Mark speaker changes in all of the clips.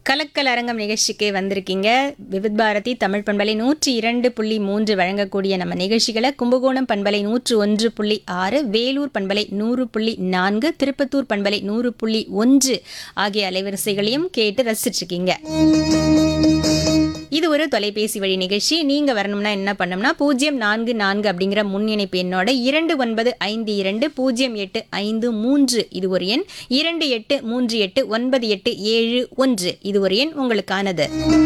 Speaker 1: கலக்கல் அரங்கம் நிகழ்ச்சிக்கு வந்திருக்கீங்க விவித் பாரதி தமிழ் பண்பலை நூற்றி இரண்டு புள்ளி மூன்று வழங்கக்கூடிய நம்ம நிகழ்ச்சிகளை கும்பகோணம் பண்பலை நூற்று ஒன்று புள்ளி ஆறு வேலூர் பண்பலை நூறு புள்ளி நான்கு திருப்பத்தூர் பண்பலை நூறு புள்ளி ஒன்று ஆகிய அலைவரிசைகளையும் கேட்டு ரசிச்சிட்டு இருக்கீங்க இது ஒரு தொலைபேசி வழி நிகழ்ச்சி நீங்க வரணும்னா என்ன பண்ணணும்னா பூஜ்ஜியம் நான்கு நான்கு அப்படிங்கிற முன் இணைப்பு எண்ணோட இரண்டு ஒன்பது ஐந்து இரண்டு பூஜ்ஜியம் எட்டு ஐந்து மூன்று இது ஒரு எண் இரண்டு எட்டு மூன்று எட்டு ஒன்பது எட்டு ஏழு ஒன்று இது ஒரு எண் உங்களுக்கானது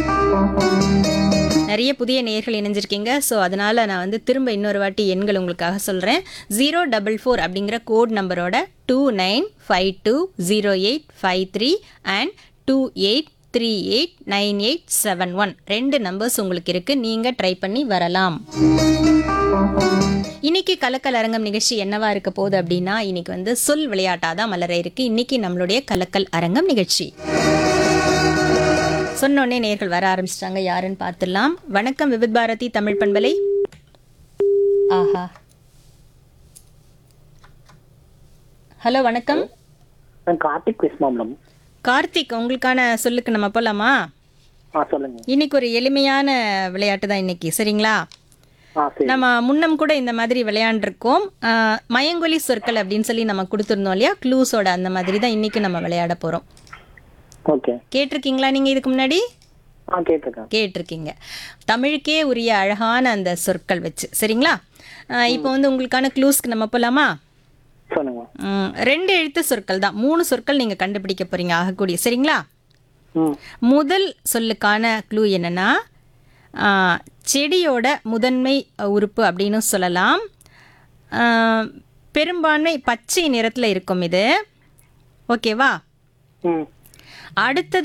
Speaker 1: நிறைய புதிய நேயர்கள் இணைஞ்சிருக்கீங்க ஸோ அதனால நான் வந்து திரும்ப இன்னொரு வாட்டி எண்கள் உங்களுக்காக சொல்கிறேன் ஜீரோ டபுள் ஃபோர் அப்படிங்கிற கோட் நம்பரோட two nine five two zero eight five three and two eight three eight nine eight seven one ரெண்டு நம்பர்ஸ் உங்களுக்கு இருக்கு நீங்க ட்ரை பண்ணி வரலாம் இன்னைக்கு கலக்கல் அரங்கம் நிகழ்ச்சி என்னவா இருக்க போகுது அப்படின்னா இன்னைக்கு வந்து சொல் விளையாட்டாக தான் மலர இருக்கு இன்னைக்கு நம்மளுடைய கலக்கல் அரங்கம் நிகழ்ச்சி சொன்னோடனே நேர்கள் வர ஆரம்பிச்சிட்டாங்க யாருன்னு பார்த்துடலாம் வணக்கம் விவித் பாரதி தமிழ் பண்பலை ஆஹா ஹலோ வணக்கம்
Speaker 2: நான் கார்த்திக் பேசுமா மேடம்
Speaker 1: கார்த்திக் உங்களுக்கான சொல்லுக்கு நம்ம போலாமா
Speaker 2: ஆ சொல்லுங்க
Speaker 1: இன்னைக்கு ஒரு எளிமையான விளையாட்டு தான் இன்னைக்கு சரிங்களா
Speaker 2: ஆ சரி
Speaker 1: நம்ம முன்னம் கூட இந்த மாதிரி விளையாண்டுருக்கோம் ஆஹ், மயங்கொலி சொற்கள் அப்படின்னு சொல்லி நம்ம கொடுத்துருந்தோம் இல்லையா க்ளூஸோட அந்த மாதிரி தான் இன்னைக்கு நம்ம விளையாட போறோம்
Speaker 2: ஓகே
Speaker 1: கேட்டிருக்கீங்களா நீங்க இதுக்கு முன்னாடி
Speaker 2: ஆ கேட்டிருக்கேன்
Speaker 1: கேட்டிருக்கீங்க தமிழுக்கே உரிய அழகான அந்த சொற்கள் வச்சு சரிங்களா ஆஹ், இப்போ வந்து உங்களுக்கான க்ளூஸ்க்கு நம்ம போலாமா
Speaker 2: சொல்லுங்க
Speaker 1: ம், ரெண்டு எழுத்து சொற்கள் தான் மூணு சொற்கள் நீங்க கண்டுபிடிக்க போறீங்க ஆகக்கூடிய சரிங்களா
Speaker 2: ம்
Speaker 1: முதல் சொல்லுக்கான க்ளூ என்னன்னா ஆ, செடியோட முதன்மை உறுப்பு அப்படின்னு சொல்லலாம் ஆ, பெரும்பான்மை பச்சை நிறத்தில் இருக்கும் இது ஓகேவா
Speaker 2: ம்
Speaker 1: அடுத்தது